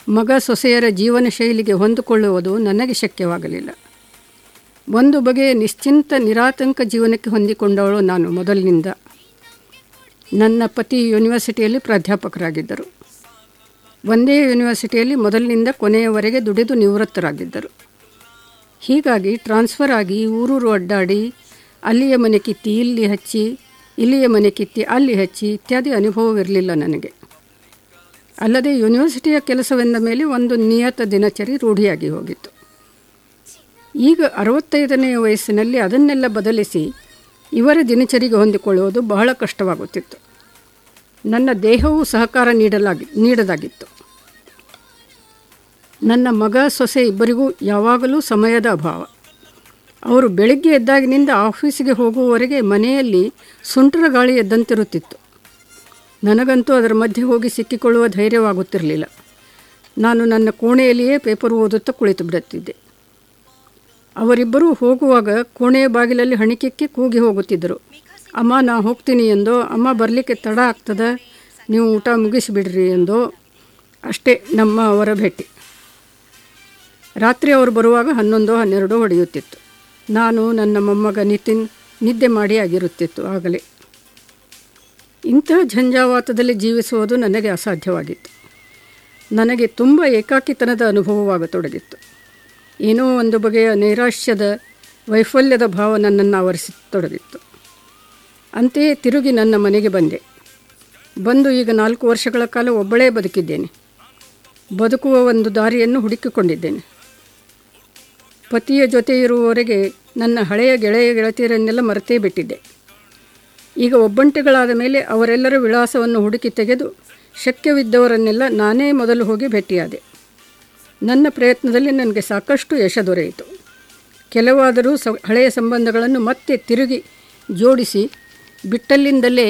ಮಗ ಸೊಸೆಯರ ಜೀವನ ಶೈಲಿಗೆ ಹೊಂದಿಕೊಳ್ಳುವುದು ನನಗೆ ಶಕ್ಯವಾಗಲಿಲ್ಲ ಒಂದು ಬಗೆಯ ನಿಶ್ಚಿಂತ ನಿರಾತಂಕ ಜೀವನಕ್ಕೆ ಹೊಂದಿಕೊಂಡವಳು ನಾನು ಮೊದಲಿನಿಂದ ನನ್ನ ಪತಿ ಯೂನಿವರ್ಸಿಟಿಯಲ್ಲಿ ಪ್ರಾಧ್ಯಾಪಕರಾಗಿದ್ದರು ಒಂದೇ ಯೂನಿವರ್ಸಿಟಿಯಲ್ಲಿ ಮೊದಲಿನಿಂದ ಕೊನೆಯವರೆಗೆ ದುಡಿದು ನಿವೃತ್ತರಾಗಿದ್ದರು ಹೀಗಾಗಿ ಟ್ರಾನ್ಸ್ಫರ್ ಆಗಿ ಊರೂರು ಅಡ್ಡಾಡಿ ಅಲ್ಲಿಯ ಮನೆ ಕಿತ್ತಿ ಇಲ್ಲಿ ಹಚ್ಚಿ ಇಲ್ಲಿಯ ಮನೆ ಕಿತ್ತಿ ಅಲ್ಲಿ ಹಚ್ಚಿ ಇತ್ಯಾದಿ ಅನುಭವವಿರಲಿಲ್ಲ ನನಗೆ ಅಲ್ಲದೆ ಯೂನಿವರ್ಸಿಟಿಯ ಕೆಲಸವೆಂದ ಮೇಲೆ ಒಂದು ನಿಯತ ದಿನಚರಿ ರೂಢಿಯಾಗಿ ಹೋಗಿತ್ತು ಈಗ ಅರವತ್ತೈದನೆಯ ವಯಸ್ಸಿನಲ್ಲಿ ಅದನ್ನೆಲ್ಲ ಬದಲಿಸಿ ಇವರ ದಿನಚರಿಗೆ ಹೊಂದಿಕೊಳ್ಳುವುದು ಬಹಳ ಕಷ್ಟವಾಗುತ್ತಿತ್ತು ನನ್ನ ದೇಹವೂ ಸಹಕಾರ ನೀಡಲಾಗಿ ನೀಡದಾಗಿತ್ತು ನನ್ನ ಮಗ ಸೊಸೆ ಇಬ್ಬರಿಗೂ ಯಾವಾಗಲೂ ಸಮಯದ ಅಭಾವ ಅವರು ಬೆಳಗ್ಗೆ ಎದ್ದಾಗಿನಿಂದ ಆಫೀಸಿಗೆ ಹೋಗುವವರೆಗೆ ಮನೆಯಲ್ಲಿ ಸುಂಟರ ಗಾಳಿ ಎದ್ದಂತಿರುತ್ತಿತ್ತು ನನಗಂತೂ ಅದರ ಮಧ್ಯೆ ಹೋಗಿ ಸಿಕ್ಕಿಕೊಳ್ಳುವ ಧೈರ್ಯವಾಗುತ್ತಿರಲಿಲ್ಲ ನಾನು ನನ್ನ ಕೋಣೆಯಲ್ಲಿಯೇ ಪೇಪರ್ ಓದುತ್ತಾ ಕುಳಿತು ಬಿಡುತ್ತಿದ್ದೆ ಅವರಿಬ್ಬರೂ ಹೋಗುವಾಗ ಕೋಣೆಯ ಬಾಗಿಲಲ್ಲಿ ಹಣಿಕೆಕ್ಕೆ ಕೂಗಿ ಹೋಗುತ್ತಿದ್ದರು ಅಮ್ಮ ನಾ ಹೋಗ್ತೀನಿ ಎಂದೋ ಅಮ್ಮ ಬರಲಿಕ್ಕೆ ತಡ ಆಗ್ತದ ನೀವು ಊಟ ಮುಗಿಸಿಬಿಡ್ರಿ ಎಂದೋ ಅಷ್ಟೇ ನಮ್ಮ ಅವರ ಭೇಟಿ ರಾತ್ರಿ ಅವರು ಬರುವಾಗ ಹನ್ನೊಂದು ಹನ್ನೆರಡು ಹೊಡೆಯುತ್ತಿತ್ತು ನಾನು ನನ್ನ ಮೊಮ್ಮಗ ನಿತಿನ್ ನಿದ್ದೆ ಮಾಡಿ ಆಗಿರುತ್ತಿತ್ತು ಆಗಲೇ ಇಂತಹ ಝಂಜಾವಾತದಲ್ಲಿ ಜೀವಿಸುವುದು ನನಗೆ ಅಸಾಧ್ಯವಾಗಿತ್ತು ನನಗೆ ತುಂಬ ಏಕಾಕಿತನದ ಅನುಭವವಾಗತೊಡಗಿತ್ತು ಏನೋ ಒಂದು ಬಗೆಯ ನೈರಾಶ್ಯದ ವೈಫಲ್ಯದ ಭಾವ ನನ್ನನ್ನು ಆವರಿಸತೊಡಗಿತ್ತು ಅಂತೆಯೇ ತಿರುಗಿ ನನ್ನ ಮನೆಗೆ ಬಂದೆ ಬಂದು ಈಗ ನಾಲ್ಕು ವರ್ಷಗಳ ಕಾಲ ಒಬ್ಬಳೇ ಬದುಕಿದ್ದೇನೆ ಬದುಕುವ ಒಂದು ದಾರಿಯನ್ನು ಹುಡುಕಿಕೊಂಡಿದ್ದೇನೆ ಪತಿಯ ಜೊತೆ ಇರುವವರೆಗೆ ನನ್ನ ಹಳೆಯ ಗೆಳೆಯ ಗೆಳತಿಯರನ್ನೆಲ್ಲ ಮರೆತೇ ಬಿಟ್ಟಿದ್ದೆ ಈಗ ಒಬ್ಬಂಟಿಗಳಾದ ಮೇಲೆ ಅವರೆಲ್ಲರ ವಿಳಾಸವನ್ನು ಹುಡುಕಿ ತೆಗೆದು ಶಕ್ಯವಿದ್ದವರನ್ನೆಲ್ಲ ನಾನೇ ಮೊದಲು ಹೋಗಿ ಭೇಟಿಯಾದೆ ನನ್ನ ಪ್ರಯತ್ನದಲ್ಲಿ ನನಗೆ ಸಾಕಷ್ಟು ಯಶ ದೊರೆಯಿತು ಕೆಲವಾದರೂ ಸ ಹಳೆಯ ಸಂಬಂಧಗಳನ್ನು ಮತ್ತೆ ತಿರುಗಿ ಜೋಡಿಸಿ ಬಿಟ್ಟಲ್ಲಿಂದಲೇ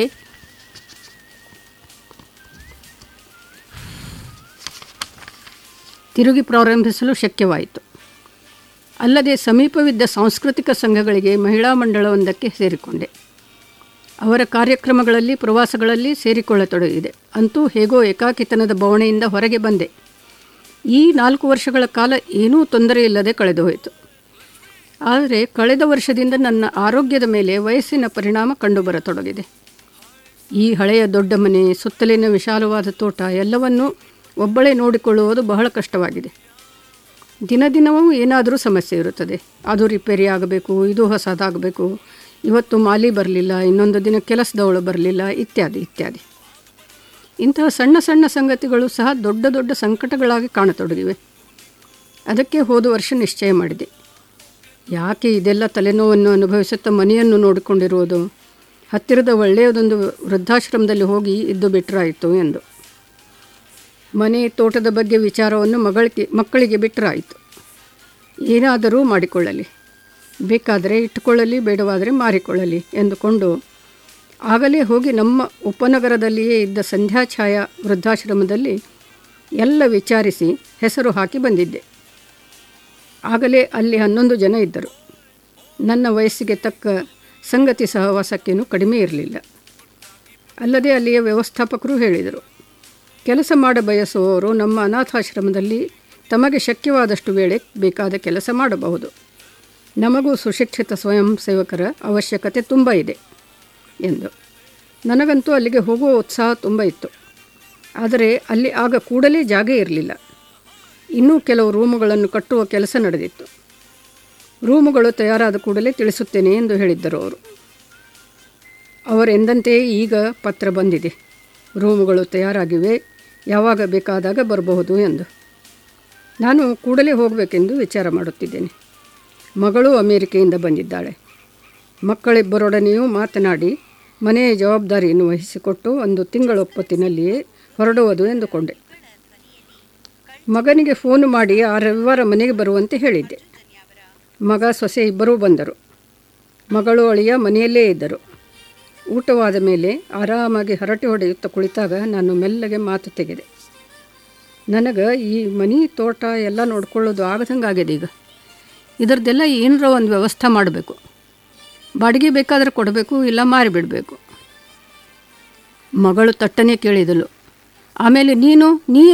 ತಿರುಗಿ ಪ್ರಾರಂಭಿಸಲು ಶಕ್ಯವಾಯಿತು ಅಲ್ಲದೆ ಸಮೀಪವಿದ್ದ ಸಾಂಸ್ಕೃತಿಕ ಸಂಘಗಳಿಗೆ ಮಹಿಳಾ ಮಂಡಳವೊಂದಕ್ಕೆ ಸೇರಿಕೊಂಡೆ ಅವರ ಕಾರ್ಯಕ್ರಮಗಳಲ್ಲಿ ಪ್ರವಾಸಗಳಲ್ಲಿ ಸೇರಿಕೊಳ್ಳತೊಡಗಿದೆ ಅಂತೂ ಹೇಗೋ ಏಕಾಕಿತನದ ಬವಣೆಯಿಂದ ಹೊರಗೆ ಬಂದೆ ಈ ನಾಲ್ಕು ವರ್ಷಗಳ ಕಾಲ ಏನೂ ತೊಂದರೆ ಇಲ್ಲದೆ ಕಳೆದು ಹೋಯಿತು ಆದರೆ ಕಳೆದ ವರ್ಷದಿಂದ ನನ್ನ ಆರೋಗ್ಯದ ಮೇಲೆ ವಯಸ್ಸಿನ ಪರಿಣಾಮ ಕಂಡುಬರತೊಡಗಿದೆ ಈ ಹಳೆಯ ದೊಡ್ಡ ಮನೆ ಸುತ್ತಲಿನ ವಿಶಾಲವಾದ ತೋಟ ಎಲ್ಲವನ್ನೂ ಒಬ್ಬಳೇ ನೋಡಿಕೊಳ್ಳುವುದು ಬಹಳ ಕಷ್ಟವಾಗಿದೆ ದಿನ ದಿನವೂ ಏನಾದರೂ ಸಮಸ್ಯೆ ಇರುತ್ತದೆ ಅದು ರಿಪೇರಿ ಆಗಬೇಕು ಇದು ಹೊಸದಾಗಬೇಕು ಇವತ್ತು ಮಾಲಿ ಬರಲಿಲ್ಲ ಇನ್ನೊಂದು ದಿನ ಕೆಲಸದವಳು ಬರಲಿಲ್ಲ ಇತ್ಯಾದಿ ಇತ್ಯಾದಿ ಇಂತಹ ಸಣ್ಣ ಸಣ್ಣ ಸಂಗತಿಗಳು ಸಹ ದೊಡ್ಡ ದೊಡ್ಡ ಸಂಕಟಗಳಾಗಿ ಕಾಣತೊಡಗಿವೆ ಅದಕ್ಕೆ ಹೋದ ವರ್ಷ ನಿಶ್ಚಯ ಮಾಡಿದೆ ಯಾಕೆ ಇದೆಲ್ಲ ತಲೆನೋವನ್ನು ಅನುಭವಿಸುತ್ತಾ ಮನೆಯನ್ನು ನೋಡಿಕೊಂಡಿರುವುದು ಹತ್ತಿರದ ಒಳ್ಳೆಯದೊಂದು ವೃದ್ಧಾಶ್ರಮದಲ್ಲಿ ಹೋಗಿ ಇದ್ದು ಬಿಟ್ಟರಾಯಿತು ಎಂದು ಮನೆ ತೋಟದ ಬಗ್ಗೆ ವಿಚಾರವನ್ನು ಮಗಳಿಗೆ ಮಕ್ಕಳಿಗೆ ಬಿಟ್ಟರಾಯಿತು ಏನಾದರೂ ಮಾಡಿಕೊಳ್ಳಲಿ ಬೇಕಾದರೆ ಇಟ್ಟುಕೊಳ್ಳಲಿ ಬೇಡವಾದರೆ ಮಾರಿಕೊಳ್ಳಲಿ ಎಂದುಕೊಂಡು ಆಗಲೇ ಹೋಗಿ ನಮ್ಮ ಉಪನಗರದಲ್ಲಿಯೇ ಇದ್ದ ಸಂಧ್ಯಾಛಾಯ ವೃದ್ಧಾಶ್ರಮದಲ್ಲಿ ಎಲ್ಲ ವಿಚಾರಿಸಿ ಹೆಸರು ಹಾಕಿ ಬಂದಿದ್ದೆ ಆಗಲೇ ಅಲ್ಲಿ ಹನ್ನೊಂದು ಜನ ಇದ್ದರು ನನ್ನ ವಯಸ್ಸಿಗೆ ತಕ್ಕ ಸಂಗತಿ ಸಹವಾಸಕ್ಕೇನೂ ಕಡಿಮೆ ಇರಲಿಲ್ಲ ಅಲ್ಲದೆ ಅಲ್ಲಿಯ ವ್ಯವಸ್ಥಾಪಕರು ಹೇಳಿದರು ಕೆಲಸ ಮಾಡ ಬಯಸುವವರು ನಮ್ಮ ಅನಾಥಾಶ್ರಮದಲ್ಲಿ ತಮಗೆ ಶಕ್ಯವಾದಷ್ಟು ವೇಳೆ ಬೇಕಾದ ಕೆಲಸ ಮಾಡಬಹುದು ನಮಗೂ ಸುಶಿಕ್ಷಿತ ಸ್ವಯಂ ಸೇವಕರ ಅವಶ್ಯಕತೆ ತುಂಬ ಇದೆ ಎಂದು ನನಗಂತೂ ಅಲ್ಲಿಗೆ ಹೋಗುವ ಉತ್ಸಾಹ ತುಂಬ ಇತ್ತು ಆದರೆ ಅಲ್ಲಿ ಆಗ ಕೂಡಲೇ ಜಾಗ ಇರಲಿಲ್ಲ ಇನ್ನೂ ಕೆಲವು ರೂಮುಗಳನ್ನು ಕಟ್ಟುವ ಕೆಲಸ ನಡೆದಿತ್ತು ರೂಮುಗಳು ತಯಾರಾದ ಕೂಡಲೇ ತಿಳಿಸುತ್ತೇನೆ ಎಂದು ಹೇಳಿದ್ದರು ಅವರು ಅವರೆಂದಂತೆಯೇ ಈಗ ಪತ್ರ ಬಂದಿದೆ ರೂಮುಗಳು ತಯಾರಾಗಿವೆ ಯಾವಾಗ ಬೇಕಾದಾಗ ಬರಬಹುದು ಎಂದು ನಾನು ಕೂಡಲೇ ಹೋಗಬೇಕೆಂದು ವಿಚಾರ ಮಾಡುತ್ತಿದ್ದೇನೆ ಮಗಳು ಅಮೇರಿಕೆಯಿಂದ ಬಂದಿದ್ದಾಳೆ ಮಕ್ಕಳಿಬ್ಬರೊಡನೆಯೂ ಮಾತನಾಡಿ ಮನೆಯ ಜವಾಬ್ದಾರಿಯನ್ನು ವಹಿಸಿಕೊಟ್ಟು ಒಂದು ತಿಂಗಳೊಪ್ಪತ್ತಿನಲ್ಲಿಯೇ ಹೊರಡುವುದು ಎಂದುಕೊಂಡೆ ಮಗನಿಗೆ ಫೋನು ಮಾಡಿ ಆ ರವಿವಾರ ಮನೆಗೆ ಬರುವಂತೆ ಹೇಳಿದ್ದೆ ಮಗ ಸೊಸೆ ಇಬ್ಬರೂ ಬಂದರು ಮಗಳು ಅಳಿಯ ಮನೆಯಲ್ಲೇ ಇದ್ದರು ಊಟವಾದ ಮೇಲೆ ಆರಾಮಾಗಿ ಹರಟೆ ಹೊಡೆಯುತ್ತಾ ಕುಳಿತಾಗ ನಾನು ಮೆಲ್ಲಗೆ ಮಾತು ತೆಗೆದೆ ನನಗೆ ಈ ಮನೆ ತೋಟ ಎಲ್ಲ ನೋಡ್ಕೊಳ್ಳೋದು ಆಗದಂಗೆ ಆಗಿದೆ ಈಗ ಇದರದ್ದೆಲ್ಲ ಏನರ ಒಂದು ವ್ಯವಸ್ಥೆ ಮಾಡಬೇಕು ಬಾಡಿಗೆ ಬೇಕಾದರೆ ಕೊಡಬೇಕು ಇಲ್ಲ ಮಾರಿಬಿಡಬೇಕು ಮಗಳು ತಟ್ಟನೆ ಕೇಳಿದಳು ಆಮೇಲೆ ನೀನು ನೀ